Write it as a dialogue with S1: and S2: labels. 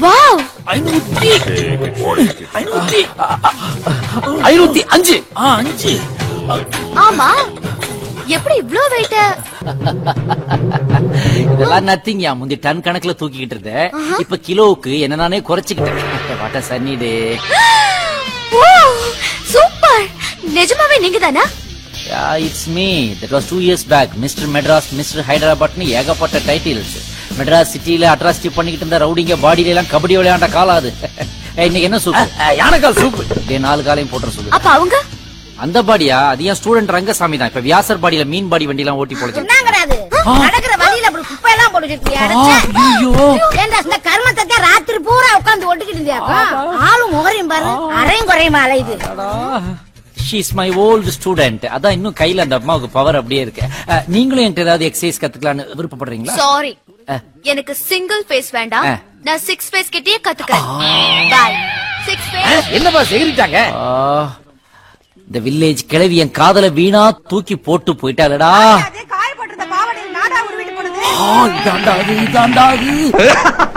S1: Wow
S2: ஐநூத்தி ஐநூத்தி ஐநூத்தி அஞ்சு ஆ அஞ்சு
S1: ஆமா எப்படி இவ்ளோ வெயிட்
S2: இதெல்லாம் நத்திங்கயா முந்தி டன் கணக்குல தூக்கிக்கிட்டு இருந்தேன் இப்ப கிலோவுக்கு என்ன நானே குறைச்சுக்கிட்டேன் வாட்ட சன்னி டே
S1: சூப்பர் நிஜமாவே நீங்க தானா
S2: it's me that was two years back mister Madras mister ஹைதராபாத்னு ஏகப்பட்ட டைட்டில்ஸ் மெட்ராஸ் சிட்டில அட்ராசிட்டி பண்ணிக்கிட்டு இருந்த ரவுடிங்க பாடியில எல்லாம் கபடி விளையாண்ட காலம் அது ஏய், இன்னைக்கு என்ன சூப் யானைக்கால் சூப் டே நாலு காலையும் போட்டுற சொல்லு
S1: அப்ப அவங்க
S2: அந்த பாடியா அது ஏன் ஸ்டூடெண்ட் ரங்கசாமி தான் இப்ப வியாசர் பாடியில மீன் பாடி வண்டி எல்லாம் ஓட்டி போலச்சு
S3: என்னங்கிறாது நடக்கிற வழியில அப்படி குப்பை எல்லாம் போட்டுக்கிட்டு
S2: ஐயோ
S3: ஏண்டா இந்த கர்மத்தை தான் ராத்திரி பூரா உட்கார்ந்து ஒட்டிக்கிட்டு இருந்தியாக்கும் ஆளும் முகரையும் பாரு அரையும் குறையுமா அலையுது
S2: ஷீஸ் மை ஓல்டு ஸ்டூடெண்ட் அதான் இன்னும் கையில அந்த அம்மாவுக்கு பவர் அப்படியே இருக்கு அஹ், நீங்களும் என்கிட்ட ஏதாவது எக்ஸசைஸ் கத்துக்கலாம்னு விருப்பப்படுறீங்களா
S1: சாரி
S2: அஹ்.
S1: எனக்கு சிங்கிள் ஃபேஸ் வேண்டாம்
S2: அஹ்.
S1: நான் சிக்ஸ் ஃபேஸ் கிட்டயே கத்துக்கிறேன் பாய் சிக்ஸ் ஃபேஸ்
S2: என்னப்பா செகிரிட்டாங்க இந்த வில்லேஜ் கிழவி என் காதல வீணா தூக்கி போட்டு போயிட்டாளடா
S3: காயப்பட்டிருந்த பாவடையில் நாடா ஒரு வீட்டு போடுது
S2: இதாண்டா அது இதாண்டா அது